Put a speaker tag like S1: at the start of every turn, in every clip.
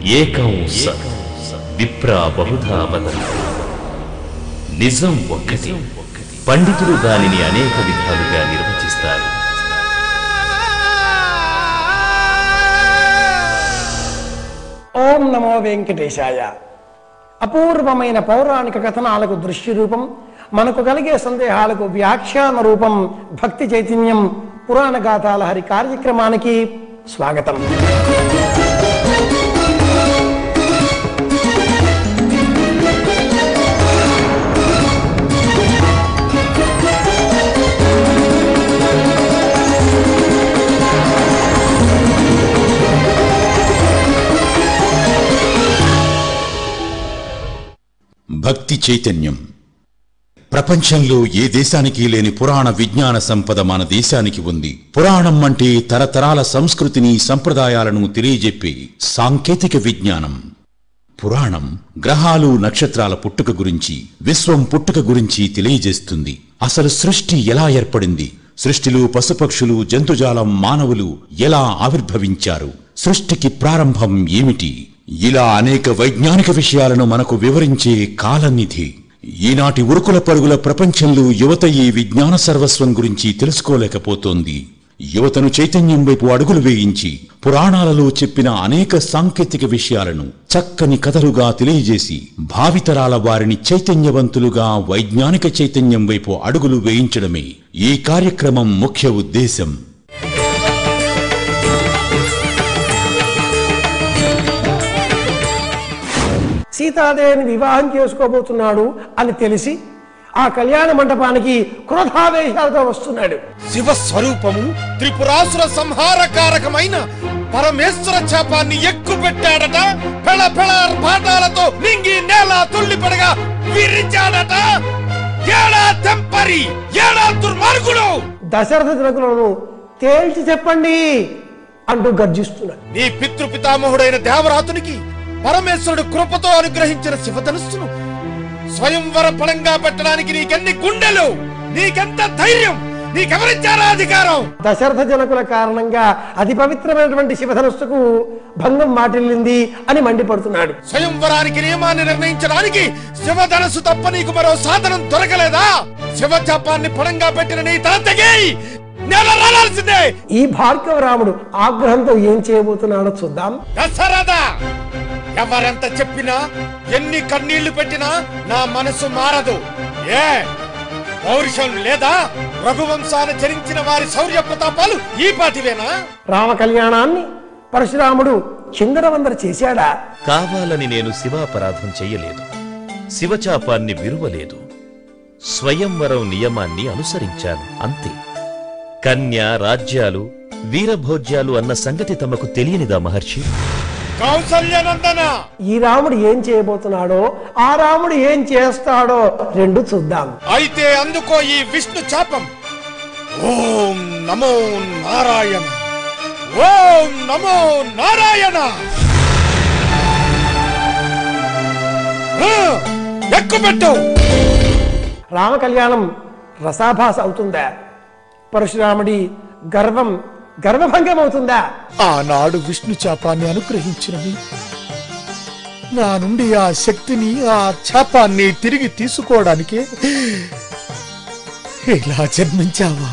S1: ఏకం సత్ విప్రా బహుధా వదంతి నిజం ఒక్కటి పండితులు దానిని అనేక విధాలుగా నిర్వచిస్తారు
S2: ఓం నమో వెంకటేశాయ అపూర్వమైన పౌరాణిక కథనాలకు దృశ్య రూపం మనకు కలిగే సందేహాలకు వ్యాఖ్యాన రూపం భక్తి చైతన్యం పురాణ గాథాల హరి కార్యక్రమానికి స్వాగతం
S3: భక్తి చైతన్యం ప్రపంచంలో ఏ దేశానికి లేని పురాణ విజ్ఞాన సంపద మన దేశానికి ఉంది పురాణం అంటే తరతరాల సంస్కృతిని సంప్రదాయాలను తెలియజెప్పే సాంకేతిక విజ్ఞానం పురాణం గ్రహాలు నక్షత్రాల పుట్టుక గురించి విశ్వం పుట్టుక గురించి తెలియజేస్తుంది అసలు సృష్టి ఎలా ఏర్పడింది సృష్టిలో పశుపక్షులు జంతుజాలం మానవులు ఎలా ఆవిర్భవించారు సృష్టికి ప్రారంభం ఏమిటి ఇలా అనేక వైజ్ఞానిక విషయాలను మనకు వివరించే కాలనిధి ఈనాటి ఉరుకుల పరుగుల ప్రపంచంలో యువత ఈ విజ్ఞాన సర్వస్వం గురించి తెలుసుకోలేకపోతోంది యువతను చైతన్యం వైపు అడుగులు వేయించి పురాణాలలో చెప్పిన అనేక సాంకేతిక విషయాలను చక్కని కథలుగా తెలియజేసి భావితరాల వారిని చైతన్యవంతులుగా వైజ్ఞానిక చైతన్యం వైపు అడుగులు వేయించడమే ఈ కార్యక్రమం ముఖ్య ఉద్దేశం
S2: సీతాదేవిని వివాహం చేసుకోబోతున్నాడు అని తెలిసి ఆ కళ్యాణ మండపానికి క్రోధావేశాలతో వస్తున్నాడు
S4: శివ స్వరూపము త్రిపురాసుర సంహారకారకమైన పరమేశ్వర శాపాన్ని ఎక్కుపెట్టాడట పెళ పెళ పాఠాలతో నింగి నేల తుళ్ళిపడగా విరిచాడట ఏడా తెంపరి ఏడా దుర్మార్గుడు
S2: దశరథ జనకులను తేల్చి చెప్పండి అంటూ గర్జిస్తున్నాడు
S4: నీ పితృపితామహుడైన దేవరాతునికి పరమేశ్వరుడు కృపతో అనుగ్రహించిన శివధనుస్సును స్వయంవర ఫలంగా పెట్టడానికి నీకెన్ని గుండెలు నీకెంత ధైర్యం నీకెవరిచ్చారా అధికారం
S2: దశరథ జనకుల కారణంగా అతి పవిత్రమైనటువంటి శివధనస్సుకు భంగం మాటిల్లింది అని మండిపడుతున్నాడు
S4: స్వయంవరానికి నియమాన్ని నిర్ణయించడానికి శివధనస్సు తప్ప నీకు మరో సాధనం దొరకలేదా శివచాపాన్ని పడంగా పెట్టిన నీ తాతకి నెల రాలాల్సిందే
S2: ఈ భార్గవ రాముడు ఆగ్రహంతో ఏం చేయబోతున్నాడో చూద్దాం
S4: దశరథ ఎవరెంత చెప్పినా ఎన్ని కన్నీళ్లు పెట్టినా నా మనసు మారదు ఏ పౌరుషం లేదా రఘువంశాన్ని చరించిన వారి శౌర్య ప్రతాపాలు ఈ పాటివేనా
S2: రామ కళ్యాణాన్ని పరశురాముడు చిందరవందర చేశాడా
S1: కావాలని నేను శివాపరాధం చెయ్యలేదు శివచాపాన్ని విరువలేదు స్వయంవరం నియమాన్ని అనుసరించాను అంతే కన్య రాజ్యాలు వీరభోజ్యాలు అన్న సంగతి తమకు తెలియనిదా మహర్షి
S4: కౌసల్యనందన
S2: ఈ రాముడు ఏం చేయబోతున్నాడో ఆ రాముడు ఏం చేస్తాడో రెండు చూద్దాం
S4: అయితే అందుకో ఈ విష్ణు చాపం ఓం నమో నారాయణ ఓం నమో నారాయణ ఆ, ఎక్కుపెట్టు
S2: రామ కళ్యాణం రసాభాస అవుతుందా పరశురాముడి గర్వం గర్వభంగం అవుతుందా
S4: ఆనాడు విష్ణు చాపాన్ని అనుగ్రహించినవి నా నుండి ఆ శక్తిని ఆ చాపాన్ని తిరిగి తీసుకోవడానికి ఇలా జన్మించావా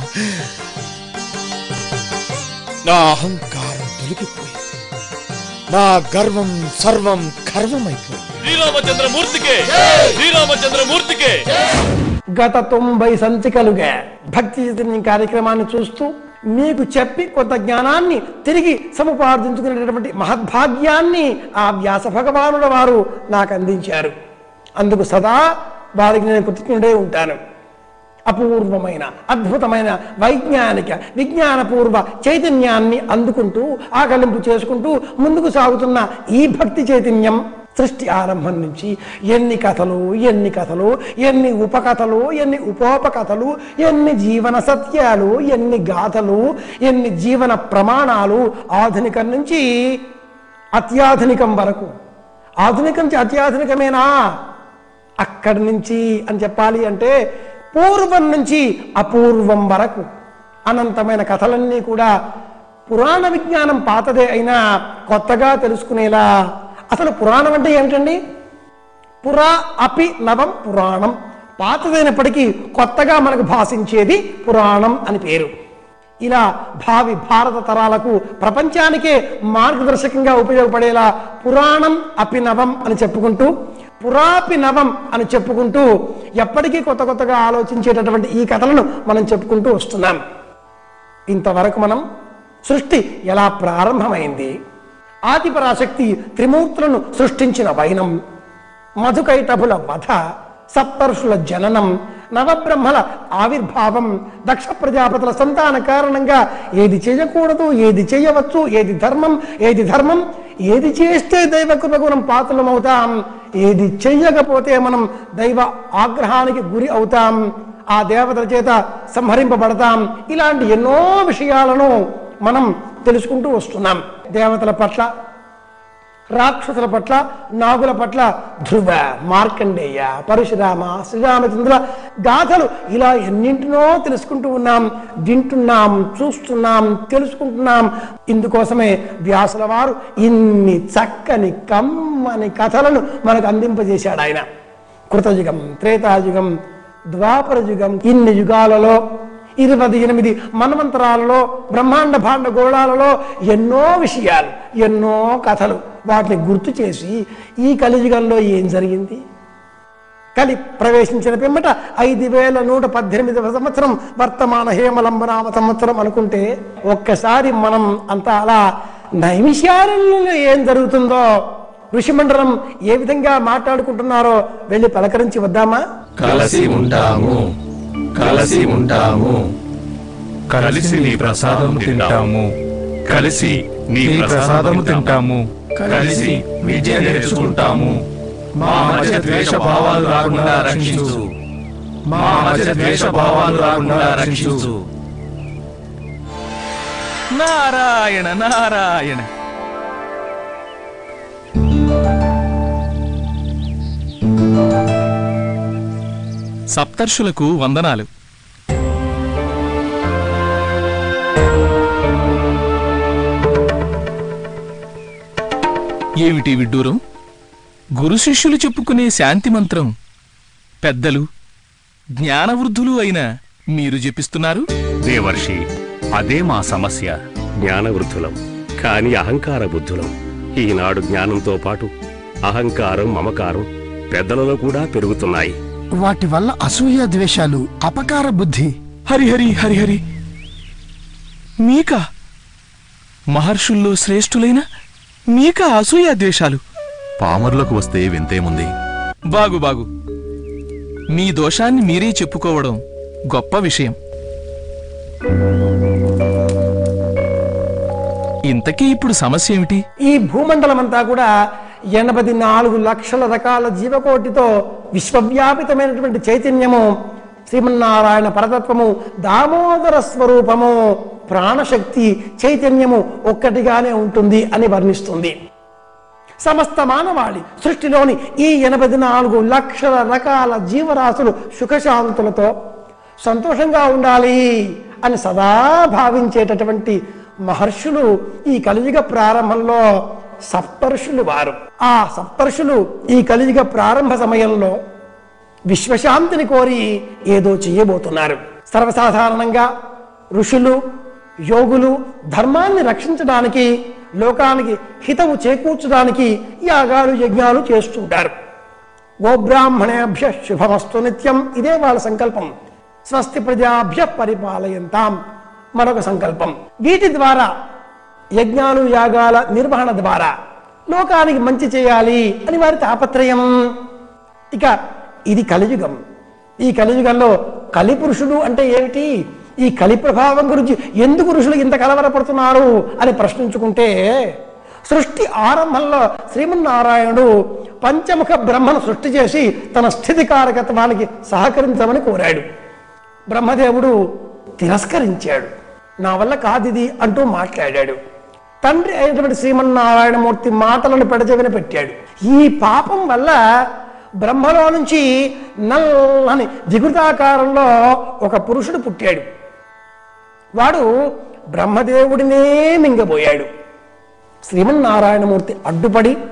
S4: నా అహంకారం తొలగిపోయి నా గర్వం సర్వం కర్వమైపోయింది
S1: శ్రీరామచంద్రమూర్తికే శ్రీరామచంద్రమూర్తికే
S2: గత తొంభై సంచికలుగా భక్తి చైతన్యం కార్యక్రమాన్ని చూస్తూ మీకు చెప్పి కొంత జ్ఞానాన్ని తిరిగి సముపార్జించుకునేటటువంటి మహద్భాగ్యాన్ని ఆ వ్యాస భగవానుల వారు నాకు అందించారు అందుకు సదా వారికి నేను కృతజ్ఞుడే ఉంటాను అపూర్వమైన అద్భుతమైన వైజ్ఞానిక విజ్ఞానపూర్వ చైతన్యాన్ని అందుకుంటూ ఆకలింపు చేసుకుంటూ ముందుకు సాగుతున్న ఈ భక్తి చైతన్యం సృష్టి ఆరంభం నుంచి ఎన్ని కథలు ఎన్ని కథలు ఎన్ని ఉపకథలు ఎన్ని ఉపోపకథలు ఎన్ని జీవన సత్యాలు ఎన్ని గాథలు ఎన్ని జీవన ప్రమాణాలు ఆధునికం నుంచి అత్యాధునికం వరకు ఆధునికం నుంచి అత్యాధునికమేనా అక్కడి నుంచి అని చెప్పాలి అంటే పూర్వం నుంచి అపూర్వం వరకు అనంతమైన కథలన్నీ కూడా పురాణ విజ్ఞానం పాతదే అయినా కొత్తగా తెలుసుకునేలా అసలు పురాణం అంటే ఏమిటండి పురా అపి నవం పురాణం పాతదైనప్పటికీ కొత్తగా మనకు భాషించేది పురాణం అని పేరు ఇలా భావి భారత తరాలకు ప్రపంచానికే మార్గదర్శకంగా ఉపయోగపడేలా పురాణం అపినవం అని చెప్పుకుంటూ పురాపినవం అని చెప్పుకుంటూ ఎప్పటికీ కొత్త కొత్తగా ఆలోచించేటటువంటి ఈ కథలను మనం చెప్పుకుంటూ వస్తున్నాం ఇంతవరకు మనం సృష్టి ఎలా ప్రారంభమైంది ఆదిపరాశక్తి త్రిమూర్తులను సృష్టించిన వైనం మధుకైటభుల వధ సప్తర్షుల జననం నవబ్రహ్మల ఆవిర్భావం దక్ష ప్రజాపతుల సంతాన కారణంగా ఏది చేయకూడదు ఏది చేయవచ్చు ఏది ధర్మం ఏది ధర్మం ఏది చేస్తే దైవ కృపకు మనం పాత్రలం అవుతాం ఏది చెయ్యకపోతే మనం దైవ ఆగ్రహానికి గురి అవుతాం ఆ దేవతల చేత సంహరింపబడతాం ఇలాంటి ఎన్నో విషయాలను మనం తెలుసుకుంటూ వస్తున్నాం దేవతల పట్ల రాక్షసుల పట్ల నాగుల పట్ల ధ్రువ మార్కండేయ పరశురామ శ్రీరామచంద్ర గాథలు ఇలా ఎన్నింటినో తెలుసుకుంటూ ఉన్నాం వింటున్నాం చూస్తున్నాం తెలుసుకుంటున్నాం ఇందుకోసమే వ్యాసుల వారు ఇన్ని చక్కని కమ్మని కథలను మనకు అందింపజేశాడు ఆయన కృతయుగం త్రేతాయుగం ద్వాపర యుగం ఇన్ని యుగాలలో ఇరవై ఎనిమిది మన్వంతరాలలో బ్రహ్మాండ భాండ గోళాలలో ఎన్నో విషయాలు ఎన్నో కథలు వాటిని గుర్తు చేసి ఈ కలియుగంలో ఏం జరిగింది కలి ప్రవేశించిన పిమ్మట ఐదు వేల నూట పద్దెనిమిదవ సంవత్సరం వర్తమాన హేమలంబనామ సంవత్సరం అనుకుంటే ఒక్కసారి మనం అంతా అలా నైమిషారణ్యంలో ఏం జరుగుతుందో ఋషిమండలం ఏ విధంగా మాట్లాడుకుంటున్నారో వెళ్ళి పలకరించి వద్దామా
S5: కలసి ఉంటాము కలసి ఉంటాము
S6: కలిసి నీ ప్రసాదం తింటాము కలిసి నీ
S5: నీ
S6: ప్రసాదం తింటాము
S5: కలిసి విద్య నేర్చుకుంటాము మా మధ్య ద్వేష భావాలు రాకుండా రక్షించు మా మధ్య ద్వేష భావాలు రాకుండా రక్షించు
S6: నారాయణ నారాయణ సప్తర్షులకు వందనాలు ఏమిటి విడ్డూరం గురు శిష్యులు చెప్పుకునే శాంతి మంత్రం పెద్దలు జ్ఞానవృద్ధులు అయిన మీరు జపిస్తున్నారు
S7: దేవర్షి అదే మా సమస్య జ్ఞానవృద్ధులం కాని అహంకార బుద్ధులం ఈనాడు జ్ఞానంతో పాటు అహంకారం మమకారం పెద్దలలో కూడా పెరుగుతున్నాయి
S8: వాటి వల్ల అసూయ ద్వేషాలు అపకార బుద్ధి
S6: హరిహరి హరిహరి మీకా మహర్షుల్లో శ్రేష్ఠులైన మీకా అసూయ ద్వేషాలు
S9: పామరులకు వస్తే వింతేముంది
S6: బాగు బాగు మీ దోషాన్ని మీరే చెప్పుకోవడం గొప్ప విషయం ఇంతకీ ఇప్పుడు సమస్య ఏమిటి
S2: ఈ భూమండలం అంతా కూడా ఎనభై నాలుగు లక్షల రకాల జీవకోటితో విశ్వవ్యాపితమైనటువంటి చైతన్యము శ్రీమన్నారాయణ పరతత్వము దామోదర స్వరూపము ప్రాణశక్తి చైతన్యము ఒక్కటిగానే ఉంటుంది అని వర్ణిస్తుంది సమస్త మానవాళి సృష్టిలోని ఈ ఎనభై నాలుగు లక్షల రకాల జీవరాశులు సుఖశాంతులతో సంతోషంగా ఉండాలి అని సదా భావించేటటువంటి మహర్షులు ఈ కలియుగ ప్రారంభంలో సప్తర్షులు వారు ఆ సప్తర్షులు ఈ కలియుగ ప్రారంభ సమయంలో విశ్వశాంతిని కోరి ఏదో చేయబోతున్నారు సర్వసాధారణంగా ఋషులు యోగులు ధర్మాన్ని రక్షించడానికి లోకానికి హితవు చేకూర్చడానికి యాగాలు యజ్ఞాలు చేస్తుంటారు గోబ్రాహ్మణేభ్య శుభమస్తు నిత్యం ఇదే వాళ్ళ సంకల్పం స్వస్తి ప్రజాభ్య పరిపాలయంతాం మరొక సంకల్పం వీటి ద్వారా యజ్ఞాలు యాగాల నిర్వహణ ద్వారా లోకానికి మంచి చేయాలి అని వారి తాపత్రయం ఇక ఇది కలియుగం ఈ కలియుగంలో కలిపురుషుడు అంటే ఏమిటి ఈ కలి ప్రభావం గురించి ఎందుకు ఋషులు ఇంత కలవరపడుతున్నారు అని ప్రశ్నించుకుంటే సృష్టి ఆరంభంలో శ్రీమన్నారాయణుడు పంచముఖ బ్రహ్మను సృష్టి చేసి తన స్థితి కారకత్వానికి సహకరించమని కోరాడు బ్రహ్మదేవుడు తిరస్కరించాడు నా వల్ల కాదిది అంటూ మాట్లాడాడు తండ్రి అయినటువంటి శ్రీమన్నారాయణమూర్తి మాటలను పెడచెవిన పెట్టాడు ఈ పాపం వల్ల బ్రహ్మలో నుంచి నల్లని జిగుతాకారంలో ఒక పురుషుడు పుట్టాడు వాడు బ్రహ్మదేవుడినే మింగబోయాడు శ్రీమన్నారాయణమూర్తి అడ్డుపడి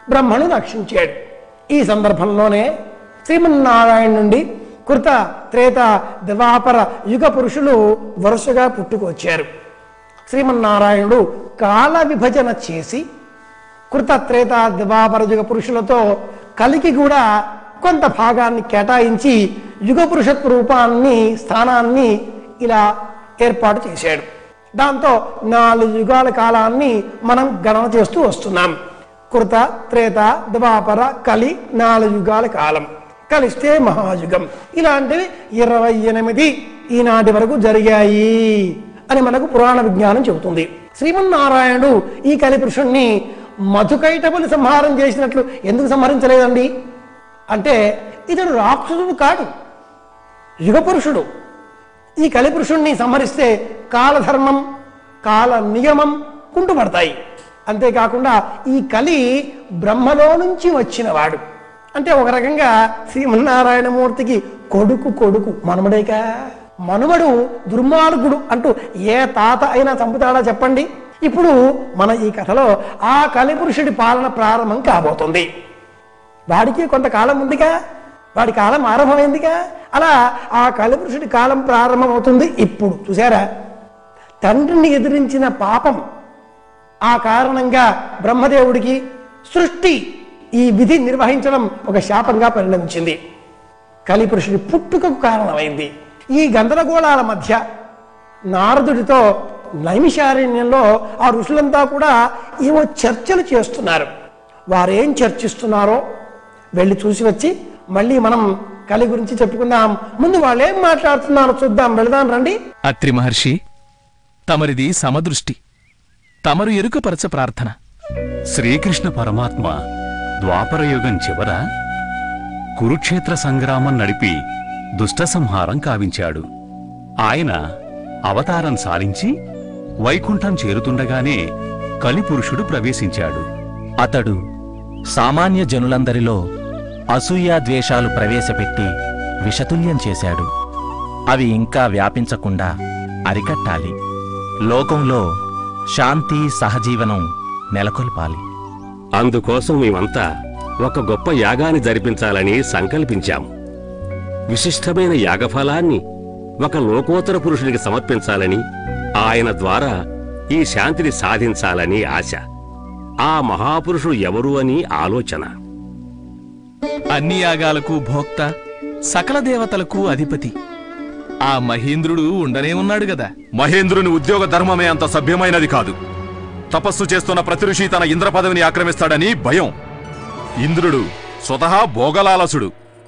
S2: బ్రహ్మను రక్షించాడు ఈ సందర్భంలోనే శ్రీమన్నారాయణ నుండి కృత త్రేత దివాపర యుగ పురుషులు వరుసగా పుట్టుకొచ్చారు శ్రీమన్నారాయణుడు కాల విభజన చేసి కృత త్రేత దివాపర యుగ పురుషులతో కలికి కూడా కొంత భాగాన్ని కేటాయించి యుగ పురుషత్వ రూపాన్ని స్థానాన్ని ఇలా ఏర్పాటు చేశాడు దాంతో నాలుగు యుగాల కాలాన్ని మనం గణన చేస్తూ వస్తున్నాం కృత త్రేత ద్వాపర కలి నాలుగు యుగాల కాలం కలిస్తే మహాయుగం ఇలాంటివి ఇరవై ఎనిమిది ఈనాటి వరకు జరిగాయి అని మనకు పురాణ విజ్ఞానం చెబుతుంది శ్రీమన్నారాయణుడు ఈ కలిపురుషుణ్ణి మధుకైటపులు సంహారం చేసినట్లు ఎందుకు సంహరించలేదండి అంటే ఇతడు రాక్షసుడు కాడు యుగపురుషుడు ఈ కలిపురుషుణ్ణి సంహరిస్తే కాలధర్మం కాల నియమం కుంటుపడతాయి అంతేకాకుండా ఈ కలి బ్రహ్మలో నుంచి వచ్చినవాడు అంటే ఒక రకంగా శ్రీమన్నారాయణమూర్తికి కొడుకు కొడుకు మనమడేకా మనుమడు దుర్మార్గుడు అంటూ ఏ తాత అయినా చంపుతాడా చెప్పండి ఇప్పుడు మన ఈ కథలో ఆ కలిపురుషుడి పాలన ప్రారంభం కాబోతుంది వాడికి కొంతకాలం ఉందిగా వాడి కాలం ఆరంభమైందిగా అలా ఆ కలిపురుషుడి కాలం ప్రారంభమవుతుంది ఇప్పుడు చూసారా తండ్రిని ఎదిరించిన పాపం ఆ కారణంగా బ్రహ్మదేవుడికి సృష్టి ఈ విధి నిర్వహించడం ఒక శాపంగా పరిణమించింది కలిపురుషుడి పుట్టుకకు కారణమైంది ఈ గందరగోళాల మధ్య నారదుడితో నైమిషారణ్యంలో ఆ ఋషులంతా కూడా ఏవో చర్చలు చేస్తున్నారు వారేం చర్చిస్తున్నారో వెళ్ళి చూసి వచ్చి మళ్ళీ మనం కలి గురించి చెప్పుకుందాం ముందు వాళ్ళు ఏం మాట్లాడుతున్నారో చూద్దాం వెళదాం రండి
S6: అత్రి మహర్షి తమరిది సమదృష్టి తమరు ఎరుకపరచ ప్రార్థన
S7: శ్రీకృష్ణ పరమాత్మ ద్వాపరయుగం చివర కురుక్షేత్ర సంగ్రామం నడిపి దుష్ట సంహారం కావించాడు ఆయన అవతారం సాలించి వైకుంఠం చేరుతుండగానే కలిపురుషుడు ప్రవేశించాడు
S10: అతడు సామాన్య జనులందరిలో అసూయా ద్వేషాలు ప్రవేశపెట్టి విషతుల్యం చేశాడు అవి ఇంకా వ్యాపించకుండా అరికట్టాలి లోకంలో శాంతి సహజీవనం నెలకొల్పాలి
S7: అందుకోసం మేమంతా ఒక గొప్ప యాగాన్ని జరిపించాలని సంకల్పించాం విశిష్టమైన యాగఫలాన్ని ఒక లోకోత్తర పురుషునికి సమర్పించాలని ఆయన ద్వారా ఈ శాంతిని సాధించాలని ఆశ ఆ మహాపురుషుడు ఎవరు అని ఆలోచన
S6: అన్ని యాగాలకు భోక్త సకల దేవతలకు అధిపతి ఆ మహేంద్రుడు ఉండనే ఉన్నాడు గదా
S9: మహేంద్రుని ఉద్యోగ ధర్మమే అంత సభ్యమైనది కాదు తపస్సు చేస్తున్న ప్రతి ఋషి తన ఇంద్ర పదవిని ఆక్రమిస్తాడని భయం ఇంద్రుడు స్వతహా భోగలాలసుడు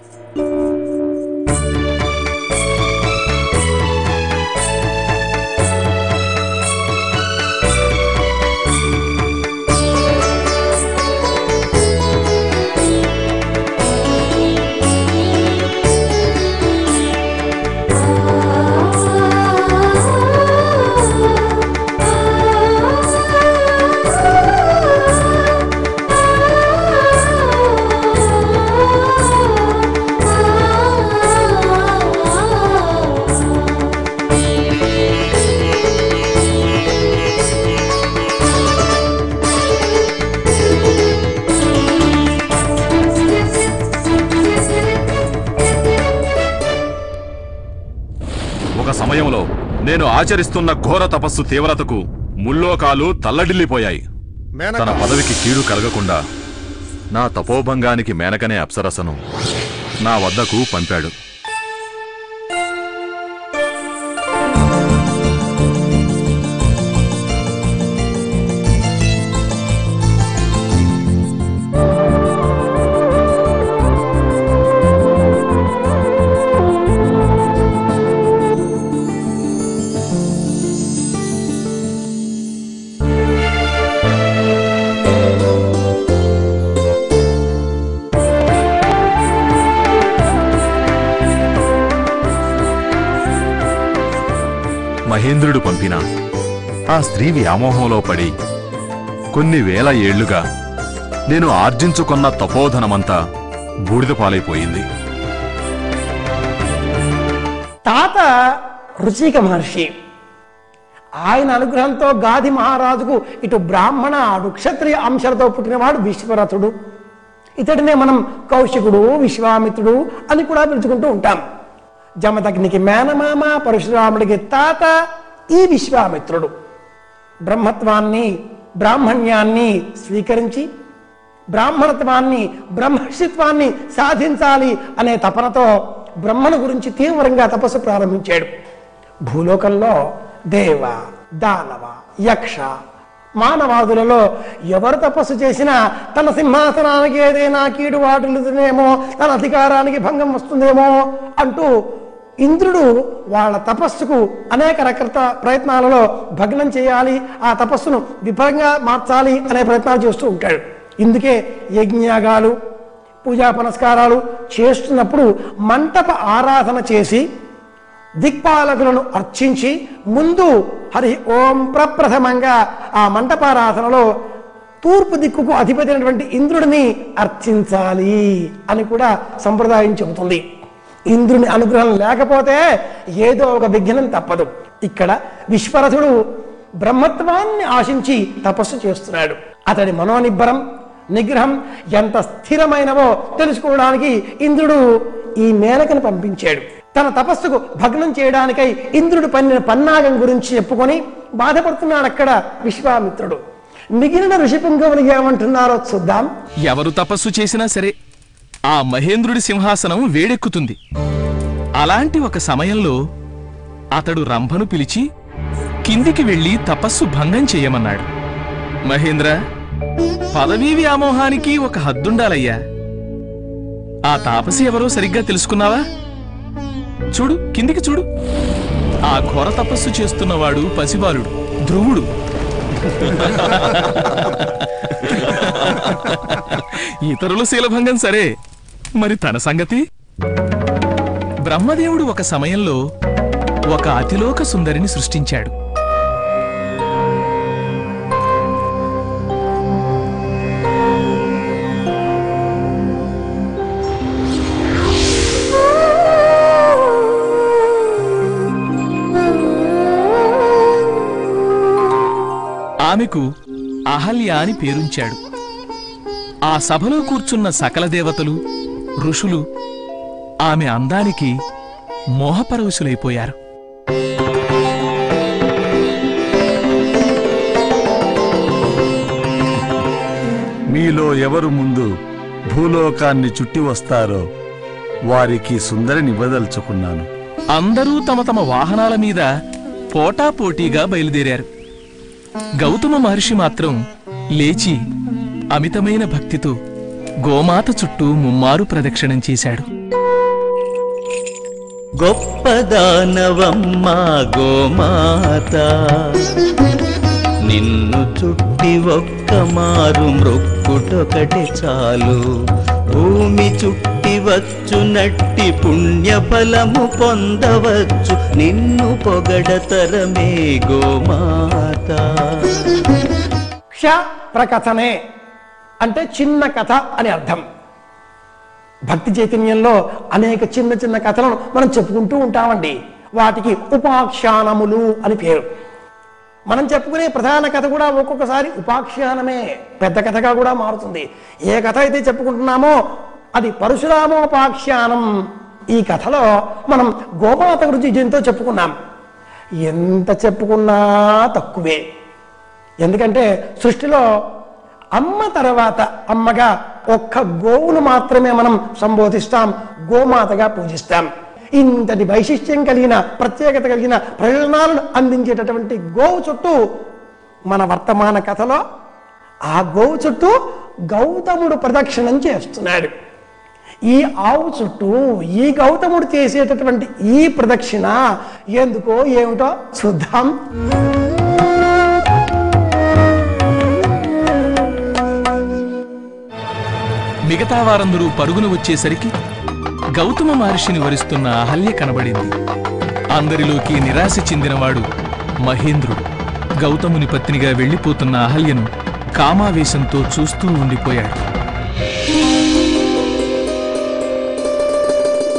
S9: ఒక సమయంలో నేను ఆచరిస్తున్న ఘోర తపస్సు తీవ్రతకు ముల్లోకాలు తల్లడిల్లిపోయాయి
S4: మేనక.
S9: తన పదవికి కీడు కలగకుండా నా తపోభంగానికి మేనకనే అప్సరసను నా వద్దకు పంపాడు మహేంద్రుడు పంపిన ఆ స్త్రీ వ్యామోహంలో పడి కొన్ని వేల ఏళ్లుగా నేను ఆర్జించుకున్న తపోధనమంతా బూడిద పాలైపోయింది
S2: తాత రుచిక మహర్షి ఆయన అనుగ్రహంతో గాది మహారాజుకు ఇటు బ్రాహ్మణ అటు క్షత్రియ అంశాలతో పుట్టినవాడు విశ్వరథుడు ఇతడినే మనం కౌశికుడు విశ్వామిత్రుడు అని కూడా పిలుచుకుంటూ ఉంటాం జమదగ్నికి మేనమామ పరశురాముడికి తాత ఈ విశ్వామిత్రుడు బ్రహ్మత్వాన్ని బ్రాహ్మణ్యాన్ని స్వీకరించి బ్రాహ్మణత్వాన్ని బ్రహ్మర్షిత్వాన్ని సాధించాలి అనే తపనతో బ్రహ్మను గురించి తీవ్రంగా తపస్సు ప్రారంభించాడు భూలోకంలో దేవ దానవ యక్ష మానవాదులలో ఎవరు తపస్సు చేసినా తన సింహాసనానికి ఏదైనా కీడు వాటిల్లుతుందేమో తన అధికారానికి భంగం వస్తుందేమో అంటూ ఇంద్రుడు వాళ్ళ తపస్సుకు అనేక రకరకాల ప్రయత్నాలలో భగ్నం చేయాలి ఆ తపస్సును విఫలంగా మార్చాలి అనే ప్రయత్నాలు చేస్తూ ఉంటాడు ఇందుకే యజ్ఞయాగాలు పూజా పునస్కారాలు చేస్తున్నప్పుడు మంటప ఆరాధన చేసి దిక్పాలకులను అర్చించి ముందు హరి ఓం ప్రప్రథమంగా ఆ మంటపారాధనలో తూర్పు దిక్కుకు అధిపతి అయినటువంటి ఇంద్రుడిని అర్చించాలి అని కూడా సంప్రదాయం చెబుతుంది ఇంద్రుని అనుగ్రహం లేకపోతే ఏదో ఒక విఘ్నం తప్పదు ఇక్కడ విశ్వరథుడు బ్రహ్మత్వాన్ని ఆశించి తపస్సు చేస్తున్నాడు అతడి మనోనిబ్బరం నిగ్రహం ఎంత స్థిరమైనవో తెలుసుకోవడానికి ఇంద్రుడు ఈ మేనకను పంపించాడు తన తపస్సుకు భగ్నం చేయడానికై ఇంద్రుడు పన్నిన పన్నాగం గురించి చెప్పుకొని బాధపడుతున్నాడు అక్కడ విశ్వామిత్రుడు మిగిలిన ఋషిపుంగవులు ఏమంటున్నారో చూద్దాం
S6: ఎవరు తపస్సు చేసినా సరే ఆ మహేంద్రుడి సింహాసనం వేడెక్కుతుంది అలాంటి ఒక సమయంలో అతడు రంభను పిలిచి కిందికి వెళ్లి తపస్సు భంగం చెయ్యమన్నాడు మహేంద్ర పదవీ వ్యామోహానికి ఒక హద్దుండాలయ్యా ఆ తాపసి ఎవరో సరిగ్గా తెలుసుకున్నావా చూడు కిందికి చూడు ఆ ఘోర తపస్సు చేస్తున్నవాడు పసిబాలుడు ధ్రువుడు ఇతరుల శీలభంగం సరే మరి తన సంగతి బ్రహ్మదేవుడు ఒక సమయంలో ఒక అతిలోక సుందరిని సృష్టించాడు ఆమెకు అహల్య అని పేరుంచాడు ఆ సభలో కూర్చున్న సకల దేవతలు ఋషులు ఆమె అందానికి మోహపరవశులైపోయారు
S11: మీలో ఎవరు ముందు భూలోకాన్ని చుట్టి వస్తారో వారికి సుందరిని ఇవ్వదలుచుకున్నాను
S6: అందరూ తమ తమ వాహనాల మీద పోటాపోటీగా బయలుదేరారు గౌతమ మహర్షి మాత్రం లేచి అమితమైన భక్తితో గోమాత చుట్టూ ముమ్మారు ప్రదక్షిణం చేశాడు
S12: గొప్పదానవమ్మ గోమాత నిన్ను చుట్టి ఒక్క మారు మృక్కుటొకటి చాలు భూమి చుట్టి వచ్చునట్టి పుణ్య ఫలము పొందవచ్చు నిన్ను పొగడతరమే గోమాత
S2: క్ష ప్రకథనే అంటే చిన్న కథ అని అర్థం భక్తి చైతన్యంలో అనేక చిన్న చిన్న కథలను మనం చెప్పుకుంటూ ఉంటామండి వాటికి ఉపాఖ్యానములు అని పేరు మనం చెప్పుకునే ప్రధాన కథ కూడా ఒక్కొక్కసారి ఉపాఖ్యానమే పెద్ద కథగా కూడా మారుతుంది ఏ కథ అయితే చెప్పుకుంటున్నామో అది పరశురామోపాఖ్యానం ఈ కథలో మనం గోమాత గురించి దీంతో చెప్పుకున్నాం ఎంత చెప్పుకున్నా తక్కువే ఎందుకంటే సృష్టిలో అమ్మ తర్వాత అమ్మగా ఒక్క గోవును మాత్రమే మనం సంబోధిస్తాం గోమాతగా పూజిస్తాం ఇంతటి వైశిష్ట్యం కలిగిన ప్రత్యేకత కలిగిన ప్రయోజనాలను అందించేటటువంటి గోవు చుట్టూ మన వర్తమాన కథలో ఆ గోవు చుట్టూ గౌతముడు ప్రదక్షిణం చేస్తున్నాడు ఈ ఆవు చుట్టూ ఈ గౌతముడు చేసేటటువంటి ఈ ప్రదక్షిణ ఎందుకో ఏమిటో చూద్దాం
S6: మిగతా వారందరూ పరుగున వచ్చేసరికి గౌతమ మహర్షిని వరిస్తున్న అహల్య కనబడింది అందరిలోకి నిరాశ చెందినవాడు మహేంద్రుడు గౌతముని పత్నిగా వెళ్ళిపోతున్న అహల్యను కామావేశంతో చూస్తూ ఉండిపోయాడు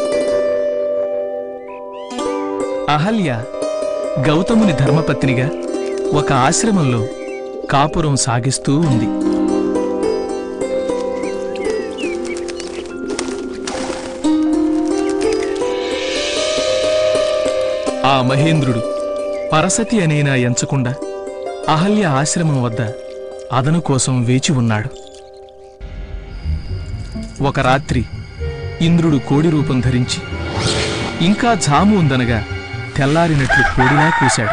S6: అహల్య గౌతముని ధర్మపత్నిగా ఒక ఆశ్రమంలో కాపురం సాగిస్తూ ఉంది ఆ మహేంద్రుడు పరసతి అనేనా ఎంచకుండా అహల్య ఆశ్రమం వద్ద అదను కోసం వేచి ఉన్నాడు ఒక రాత్రి ఇంద్రుడు కోడి రూపం ధరించి ఇంకా జాము ఉందనగా తెల్లారినట్లు కోడిలా కూశాడు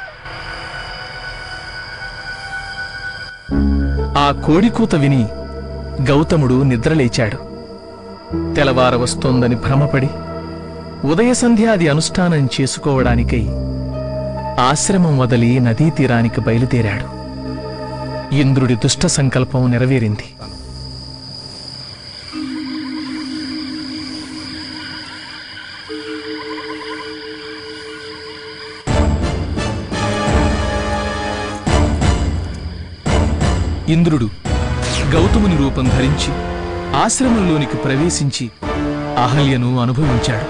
S6: ఆ కోడి కూత విని గౌతముడు నిద్రలేచాడు తెలవార వస్తోందని భ్రమపడి ఉదయ సంధ్యాది అనుష్ఠానం చేసుకోవడానికై ఆశ్రమం వదిలి నదీ తీరానికి బయలుదేరాడు ఇంద్రుడి దుష్ట సంకల్పం నెరవేరింది ఇంద్రుడు గౌతముని రూపం ధరించి ఆశ్రమంలోనికి ప్రవేశించి అహల్యను అనుభవించాడు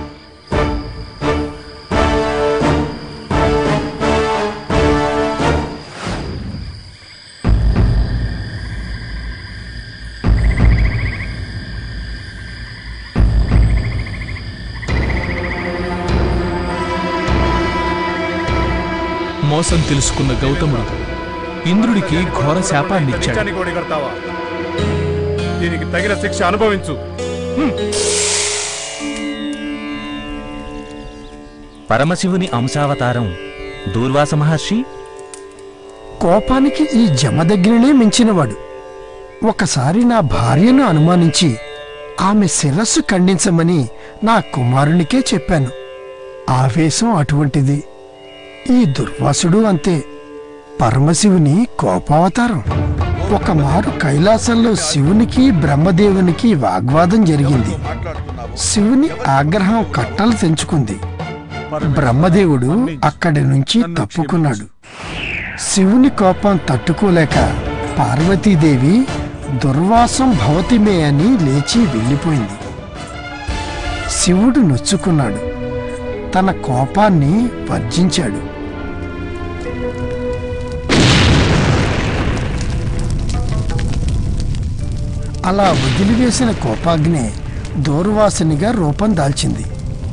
S6: మోసం తెలుసుకున్న గౌతముడు ఇంద్రుడికి ఘోర శాపాన్నిచ్చాడు
S9: నీచాన్ని కోడి కడతావా దీనికి తగిన శిక్ష అనుభవించు
S10: పరమశివుని అంశావతారం దూర్వాస మహర్షి
S8: కోపానికి ఈ జమ దగ్గరనే మించినవాడు ఒకసారి నా భార్యను అనుమానించి ఆమె శిరస్సు ఖండించమని నా కుమారునికే చెప్పాను ఆవేశం అటువంటిది ఈ దుర్వాసుడు అంతే పరమశివుని కోపావతారం ఒక మారు కైలాసంలో శివునికి బ్రహ్మదేవునికి వాగ్వాదం జరిగింది శివుని ఆగ్రహం కట్టలు తెంచుకుంది బ్రహ్మదేవుడు అక్కడి నుంచి తప్పుకున్నాడు శివుని కోపం తట్టుకోలేక పార్వతీదేవి దుర్వాసం భవతిమే అని లేచి వెళ్ళిపోయింది శివుడు నొచ్చుకున్నాడు తన కోపాన్ని వర్జించాడు అలా వదిలివేసిన కోపాగ్నే దూర్వాసునిగా రూపం దాల్చింది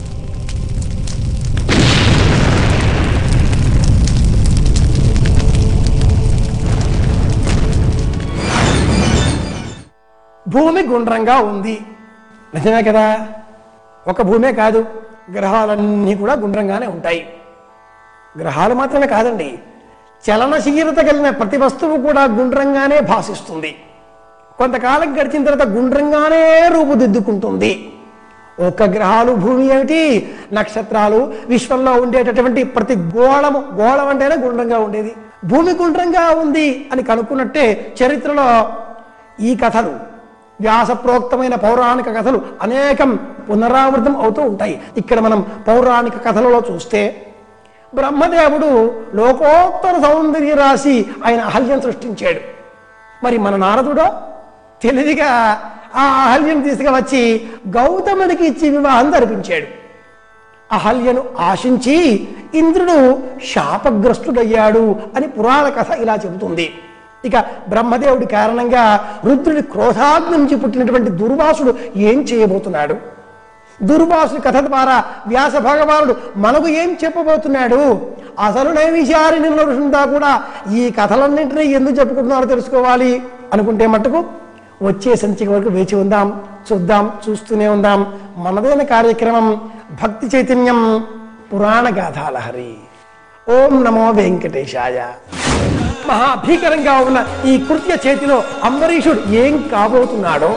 S2: భూమి గుండ్రంగా ఉంది నిజమే కదా ఒక భూమే కాదు గ్రహాలన్నీ కూడా గుండ్రంగానే ఉంటాయి గ్రహాలు మాత్రమే కాదండి చలనశీలత కలిగిన ప్రతి వస్తువు కూడా గుండ్రంగానే భాషిస్తుంది కొంతకాలం గడిచిన తర్వాత గుండ్రంగానే రూపుదిద్దుకుంటుంది ఒక్క గ్రహాలు భూమి ఏమిటి నక్షత్రాలు విశ్వంలో ఉండేటటువంటి ప్రతి గోళము గోళం అంటేనే గుండ్రంగా ఉండేది భూమి గుండ్రంగా ఉంది అని కనుక్కున్నట్టే చరిత్రలో ఈ కథలు వ్యాసప్రోక్తమైన పౌరాణిక కథలు అనేకం పునరావృతం అవుతూ ఉంటాయి ఇక్కడ మనం పౌరాణిక కథలలో చూస్తే బ్రహ్మదేవుడు లోకోత్తర సౌందర్య రాశి ఆయన అహల్యం సృష్టించాడు మరి మన నారదుడో తెలివిగా ఆ అహల్యం తీసుకువచ్చి గౌతముడికి ఇచ్చి వివాహం జరిపించాడు అహల్యను ఆశించి ఇంద్రుడు శాపగ్రస్తుడయ్యాడు అని పురాణ కథ ఇలా చెబుతుంది ఇక బ్రహ్మదేవుడి కారణంగా రుద్రుడి క్రోధాగ్ని నుంచి పుట్టినటువంటి దుర్వాసుడు ఏం చేయబోతున్నాడు దుర్వాసుడి కథ ద్వారా వ్యాస భగవానుడు మనకు ఏం చెప్పబోతున్నాడు అసలు నైవిషారిని ఋషుందా కూడా ఈ కథలన్నింటినీ ఎందుకు చెప్పుకుంటున్నారో తెలుసుకోవాలి అనుకుంటే మట్టుకు వచ్చే సంచిక వరకు వేచి ఉందాం చూద్దాం చూస్తూనే ఉందాం మనదైన కార్యక్రమం భక్తి చైతన్యం పురాణ గాథాలహరి ఓం నమో వెంకటేశాయ మహాభీకరంగా ఉన్న ఈ కృత్య చేతిలో అంబరీషుడు ఏం కాబోతున్నాడో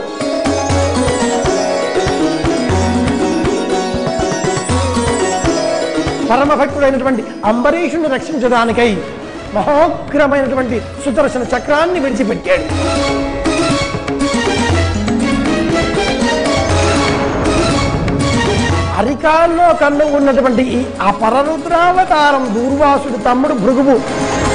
S2: పరమభక్తుడైనటువంటి అంబరీషుని రక్షించడానికై మహోగ్రమైనటువంటి సుదర్శన చక్రాన్ని విడిచిపెట్టాడు అరికాల్లో కన్ను ఉన్నటువంటి ఈ అపరరుద్రావతారం దూర్వాసుడు తమ్ముడు భృగువు